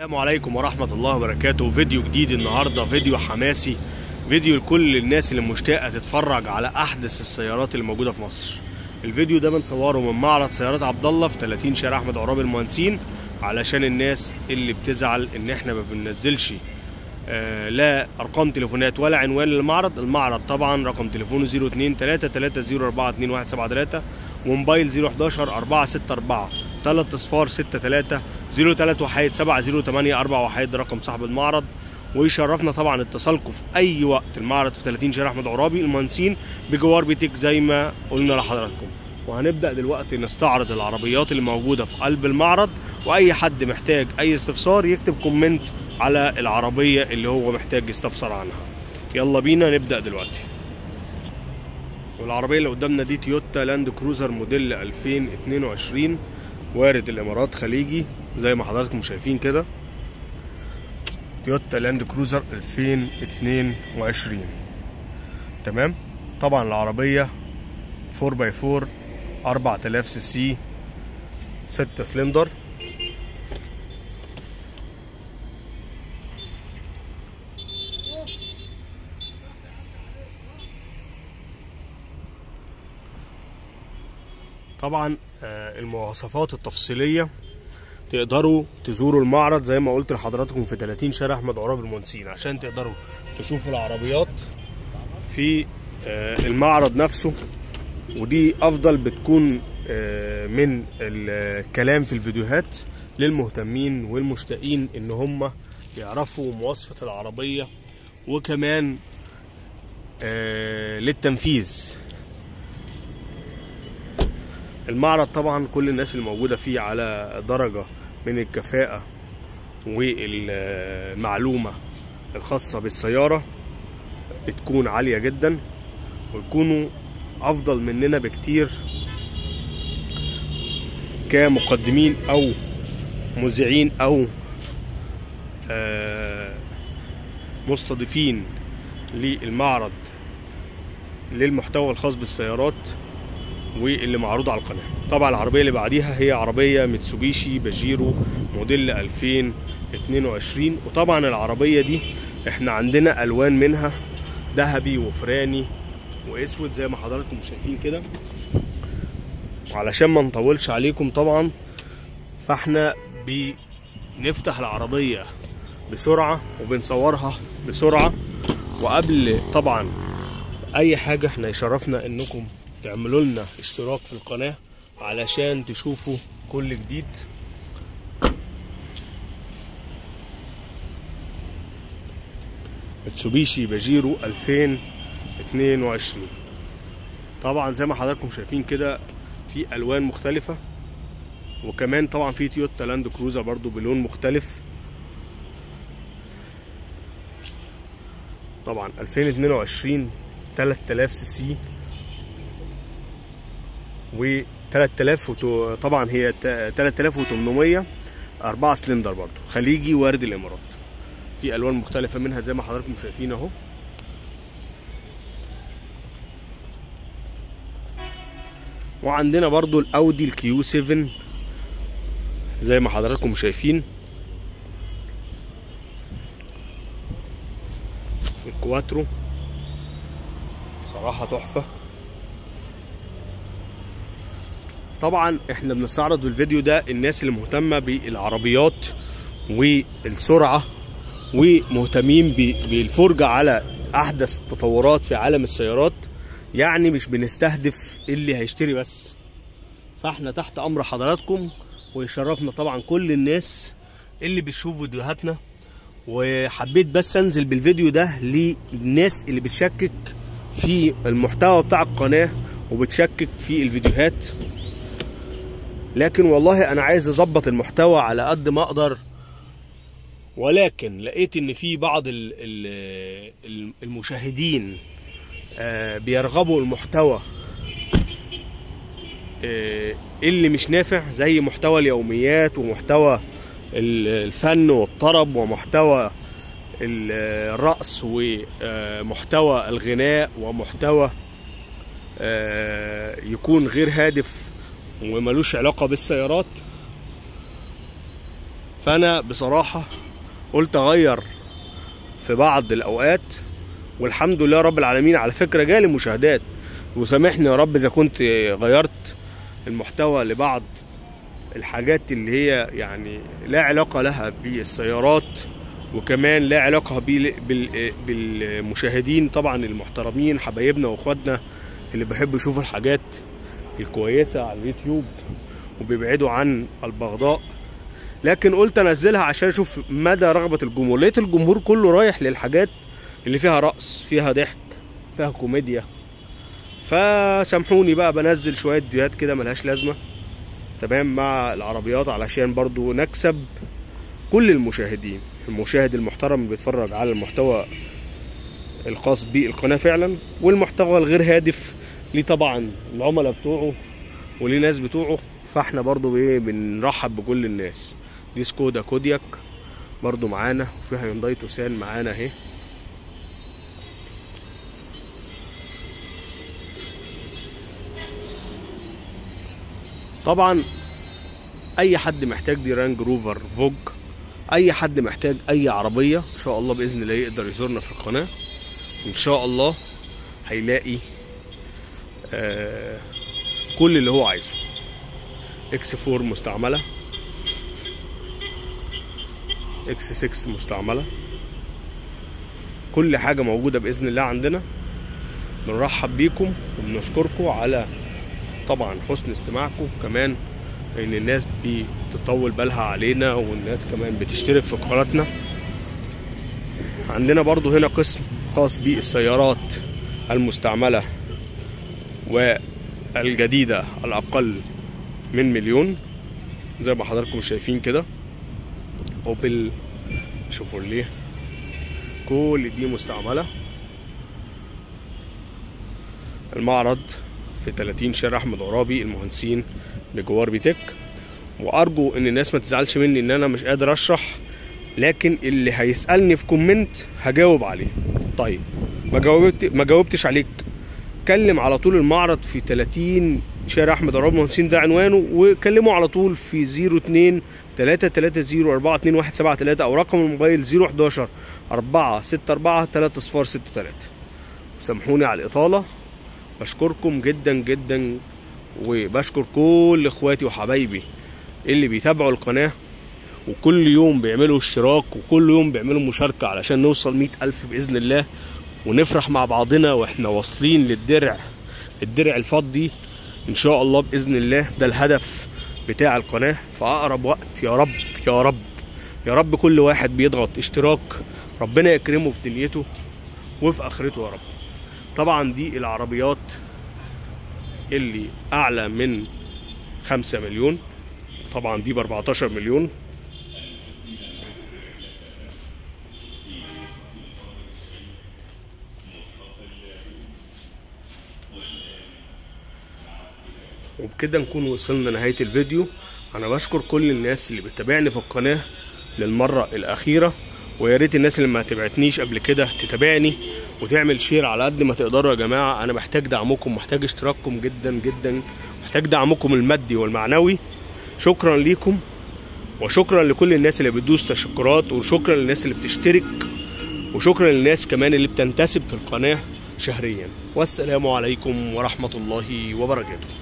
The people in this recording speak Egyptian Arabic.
السلام عليكم ورحمة الله وبركاته فيديو جديد النهاردة فيديو حماسي فيديو لكل الناس اللي مشتاقة تتفرج على أحدث السيارات اللي موجودة في مصر الفيديو ده بنصوره من معرض سيارات عبد الله في 30 شارع أحمد عرابي المهندسين علشان الناس اللي بتزعل إن إحنا ما بننزلش آه لا أرقام تليفونات ولا عنوان للمعرض المعرض طبعا رقم تليفونه 02 3 3 وموبايل 011 464 3 اصفار 63 03 وحيد 708 4 وحيد ده رقم صاحب المعرض ويشرفنا طبعا اتصالكم في اي وقت المعرض في 30 شارع احمد عرابي المهندسين بجوار بيتك زي ما قلنا لحضراتكم وهنبدا دلوقتي نستعرض العربيات اللي موجوده في قلب المعرض واي حد محتاج اي استفسار يكتب كومنت على العربيه اللي هو محتاج يستفسر عنها يلا بينا نبدا دلوقتي والعربيه اللي قدامنا دي تويوتا لاند كروزر موديل 2022 وارد الامارات خليجي زي ما حضراتكم شايفين كده تويوتا لاند كروزر 2022 تمام طبعا العربيه 4 x 4 4000 سي سي 6 سلندر طبعا المواصفات التفصيليه تقدروا تزوروا المعرض زي ما قلت لحضراتكم في 30 شارع احمد عرابي المهندسين عشان تقدروا تشوفوا العربيات في المعرض نفسه ودي افضل بتكون من الكلام في الفيديوهات للمهتمين والمشتاقين ان هم يعرفوا مواصفة العربية وكمان للتنفيذ المعرض طبعا كل الناس اللي موجودة فيه على درجة من الكفاءة والمعلومة الخاصة بالسيارة بتكون عالية جدا ويكونوا أفضل مننا بكتير كمقدمين أو مذيعين أو مستضيفين للمعرض للمحتوى الخاص بالسيارات واللي معروض على القناه طبعا العربيه اللي بعديها هي عربيه ميتسوبيشي باجيرو موديل 2022 وطبعا العربيه دي احنا عندنا الوان منها ذهبي وفراني واسود زي ما حضراتكم شايفين كده وعلشان ما نطولش عليكم طبعا فاحنا بنفتح العربيه بسرعه وبنصورها بسرعه وقبل طبعا اي حاجه احنا يشرفنا انكم تعملوا لنا اشتراك في القناة علشان تشوفوا كل جديد متسوبيشي باجيرو 2022 طبعا زي ما حضراتكم شايفين كده في الوان مختلفة وكمان طبعا في تويوتا لاند كروزر برضو بلون مختلف طبعا 2022 3000 سي سي و 3000 وتو... طبعا هي 3800 4 سلندر برضو خليجي وارد الامارات في الوان مختلفه منها زي ما حضراتكم شايفين اهو وعندنا برضو الاودي الكيو 7 زي ما حضراتكم شايفين الكواترو صراحه تحفه طبعا احنا بنستعرض في الفيديو ده الناس اللي مهتمه بالعربيات والسرعه ومهتمين بالفرجه على احدث التطورات في عالم السيارات يعني مش بنستهدف اللي هيشتري بس فاحنا تحت امر حضراتكم ويشرفنا طبعا كل الناس اللي بتشوف فيديوهاتنا وحبيت بس انزل بالفيديو ده للناس اللي بتشكك في المحتوى بتاع القناه وبتشكك في الفيديوهات لكن والله انا عايز اظبط المحتوى على قد ما اقدر ولكن لقيت ان في بعض المشاهدين بيرغبوا المحتوى اللي مش نافع زي محتوى اليوميات ومحتوى الفن والطرب ومحتوى الرقص ومحتوى الغناء ومحتوى يكون غير هادف وملوش علاقة بالسيارات فانا بصراحه قلت اغير في بعض الاوقات والحمد لله رب العالمين على فكره جالي مشاهدات وسامحني يا رب اذا كنت غيرت المحتوى لبعض الحاجات اللي هي يعني لا علاقه لها بالسيارات وكمان لا علاقه بال- بال- بالمشاهدين طبعا المحترمين حبايبنا واخواتنا اللي بيحبوا يشوفوا الحاجات الكويسه على اليوتيوب وبيبعدوا عن البغضاء لكن قلت انزلها عشان اشوف مدى رغبه الجمهور لقيت الجمهور كله رايح للحاجات اللي فيها رقص فيها ضحك فيها كوميديا فسامحوني بقى بنزل شويه فيديوهات كده ملهاش لازمه تمام مع العربيات علشان برضو نكسب كل المشاهدين المشاهد المحترم اللي بيتفرج على المحتوى الخاص بالقناه فعلا والمحتوى الغير هادف ليه طبعا العملاء بتوعه وليه ناس بتوعه فاحنا برضو ايه بنرحب بكل الناس دي سكودا كودياك برضو معانا وفي هيونداي توسان معانا اهي طبعا اي حد محتاج دي رانج روفر فوج اي حد محتاج اي عربيه ان شاء الله باذن الله يقدر يزورنا في القناه ان شاء الله هيلاقي آه كل اللي هو عايزه اكس 4 مستعمله اكس 6 مستعمله كل حاجه موجوده باذن الله عندنا بنرحب بيكم وبنشكركم على طبعا حسن استماعكم كمان ان الناس بتطول بالها علينا والناس كمان بتشترك في قناتنا عندنا برضو هنا قسم خاص بالسيارات المستعملة والجديدة الأقل من مليون زي ما حضراتكم شايفين كده اوبل شيفروليه كل دي مستعملة المعرض في 30 شارع احمد عرابي المهندسين بجوار بيتك وارجو ان الناس ما تزعلش مني ان انا مش قادر اشرح لكن اللي هيسالني في كومنت هجاوب عليه طيب ما جاوبت ما جاوبتش عليك كلم على طول المعرض في 30 شارع احمد عرابي المهندسين ده عنوانه وكلموا على طول في 02 330 42173 او رقم الموبايل 011 464 3063 سامحوني على الاطاله بشكركم جدا جدا وبشكر كل اخواتي وحبايبي اللي بيتابعوا القناة وكل يوم بيعملوا اشتراك وكل يوم بيعملوا مشاركة علشان نوصل مئة ألف بإذن الله ونفرح مع بعضنا واحنا واصلين للدرع الدرع الفضي ان شاء الله بإذن الله ده الهدف بتاع القناة في أقرب وقت يا رب يا رب يا رب كل واحد بيضغط اشتراك ربنا يكرمه في دنيته وفي آخرته يا رب طبعا دي العربيات اللي اعلى من خمسة مليون طبعا دي ب 14 مليون وبكده نكون وصلنا نهاية الفيديو انا بشكر كل الناس اللي بتتابعني في القناة للمرة الاخيرة ويا ريت الناس اللي ما تابعتنيش قبل كده تتابعني وتعمل شير على قد ما تقدروا يا جماعه انا محتاج دعمكم محتاج اشتراككم جدا جدا محتاج دعمكم المادي والمعنوي شكرا ليكم وشكرا لكل الناس اللي بتدوس تشكرات وشكرا للناس اللي بتشترك وشكرا للناس كمان اللي بتنتسب في القناه شهريا والسلام عليكم ورحمه الله وبركاته